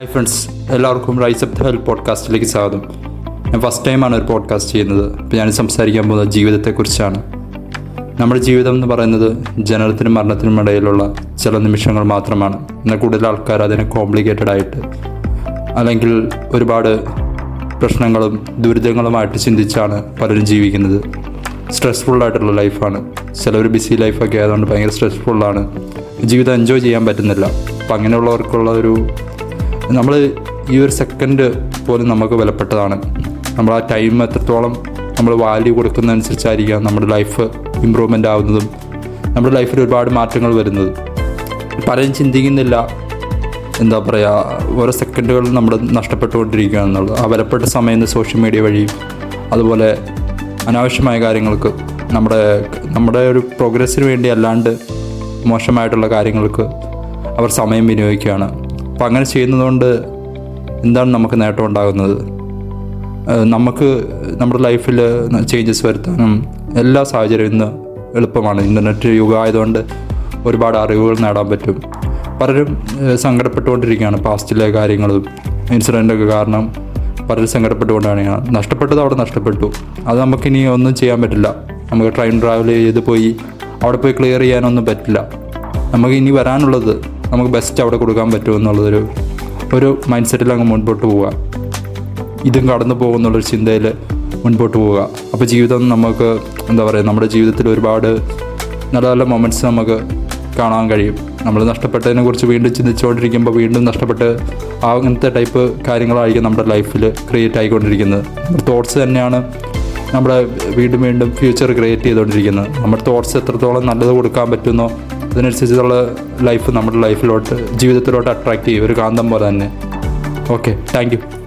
hi friends എല്ലാവർക്കും rise up the health പോഡ്കാസ്റ്റിലേക്ക് സ്വാഗതം ഞാൻ ഫസ്റ്റ് ടൈമാണ് ഒരു പോഡ്കാസ്റ്റ് ചെയ്യുന്നത് അപ്പോൾ ഞാൻ സംസാരിക്കാൻ പോകുന്നത് ജീവിതത്തെക്കുറിച്ചാണ് നമ്മുടെ ജീവിതം എന്ന് പറയുന്നത് ജനനത്തിനും മരണത്തിനും ഇടയിലുള്ള ചില നിമിഷങ്ങൾ മാത്രമാണ് എന്നാൽ കൂടുതൽ ആൾക്കാർ അതിനെ കോംപ്ലിക്കേറ്റഡ് ആയിട്ട് അല്ലെങ്കിൽ ഒരുപാട് പ്രശ്നങ്ങളും ദുരിതങ്ങളുമായിട്ട് ചിന്തിച്ചാണ് പലരും ജീവിക്കുന്നത് സ്ട്രെസ്ഫുൾ ആയിട്ടുള്ള ലൈഫാണ് ചിലർ ബിസി ലൈഫൊക്കെ ആയതുകൊണ്ട് ഭയങ്കര സ്ട്രെസ്ഫുള്ളാണ് ജീവിതം എൻജോയ് ചെയ്യാൻ പറ്റുന്നില്ല അപ്പം അങ്ങനെയുള്ളവർക്കുള്ള ഒരു നമ്മൾ ഈ ഒരു സെക്കൻഡ് പോലും നമുക്ക് വിലപ്പെട്ടതാണ് നമ്മൾ ആ ടൈം എത്രത്തോളം നമ്മൾ വാല്യൂ കൊടുക്കുന്നതനുസരിച്ചായിരിക്കാം നമ്മുടെ ലൈഫ് ഇമ്പ്രൂവ്മെൻ്റ് ആവുന്നതും നമ്മുടെ ലൈഫിൽ ഒരുപാട് മാറ്റങ്ങൾ വരുന്നതും പലരും ചിന്തിക്കുന്നില്ല എന്താ പറയുക ഓരോ സെക്കൻഡുകൾ നമ്മൾ നഷ്ടപ്പെട്ടുകൊണ്ടിരിക്കുകയാണെന്നുള്ളത് ആ വിലപ്പെട്ട സമയം സോഷ്യൽ മീഡിയ വഴി അതുപോലെ അനാവശ്യമായ കാര്യങ്ങൾക്ക് നമ്മുടെ നമ്മുടെ ഒരു പ്രോഗ്രസ്സിന് വേണ്ടി അല്ലാണ്ട് മോശമായിട്ടുള്ള കാര്യങ്ങൾക്ക് അവർ സമയം വിനിയോഗിക്കുകയാണ് അപ്പം അങ്ങനെ ചെയ്യുന്നതുകൊണ്ട് എന്താണ് നമുക്ക് നേട്ടം ഉണ്ടാകുന്നത് ഏഹ് നമുക്ക് നമ്മുടെ ലൈഫിൽ ചേഞ്ചസ് വരുത്താനും എല്ലാ സാഹചര്യവും ഇന്ന് എളുപ്പമാണ് ഇൻ്റർനെറ്റ് യുഗം ആയതുകൊണ്ട് ഒരുപാട് അറിവുകൾ നേടാൻ പറ്റും പലരും ഏഹ് സങ്കടപ്പെട്ടുകൊണ്ടിരിക്കുകയാണ് പാസ്റ്റിലെ കാര്യങ്ങളും ഇൻസിഡൻ്റൊക്കെ കാരണം പലരും സങ്കടപ്പെട്ടുകൊണ്ടാണ് ഞാൻ നഷ്ടപ്പെട്ടത് അവിടെ നഷ്ടപ്പെട്ടു അത് നമുക്കിനി ഒന്നും ചെയ്യാൻ പറ്റില്ല നമുക്ക് ട്രെയിൻ ട്രാവൽ ചെയ്ത് പോയി അവിടെ പോയി ക്ലിയർ ചെയ്യാനൊന്നും പറ്റില്ല നമുക്ക് ഇനി വരാനുള്ളത് നമുക്ക് ബെസ്റ്റ് അവിടെ കൊടുക്കാൻ പറ്റുമെന്നുള്ളതൊരു ഒരു മൈൻഡ് സെറ്റിൽ അങ്ങ് മുൻപോട്ട് പോവുക ഇതും കടന്നു പോകുന്നുള്ളൊരു ചിന്തയിൽ മുൻപോട്ട് പോവുക അപ്പോൾ ജീവിതം നമുക്ക് എന്താ പറയുക നമ്മുടെ ജീവിതത്തിൽ ഒരുപാട് നല്ല നല്ല മൊമെൻറ്റ്സ് നമുക്ക് കാണാൻ കഴിയും നമ്മൾ നഷ്ടപ്പെട്ടതിനെ കുറിച്ച് വീണ്ടും ചിന്തിച്ചുകൊണ്ടിരിക്കുമ്പോൾ വീണ്ടും നഷ്ടപ്പെട്ട് ആ അങ്ങനത്തെ ടൈപ്പ് കാര്യങ്ങളായിരിക്കും നമ്മുടെ ലൈഫിൽ ക്രിയേറ്റ് ആയിക്കൊണ്ടിരിക്കുന്നത് നമ്മുടെ തോട്ട്സ് തന്നെയാണ് നമ്മുടെ വീണ്ടും വീണ്ടും ഫ്യൂച്ചർ ക്രിയേറ്റ് ചെയ്തുകൊണ്ടിരിക്കുന്നത് നമ്മുടെ തോട്ട്സ് എത്രത്തോളം നല്ലത് കൊടുക്കാൻ പറ്റുന്നോ അതിനനുസരിച്ചുള്ള ലൈഫ് നമ്മുടെ ലൈഫിലോട്ട് ജീവിതത്തിലോട്ട് അട്രാക്റ്റ് ചെയ്യും ഒരു കാന്തം പോലെ തന്നെ ഓക്കെ താങ്ക് യു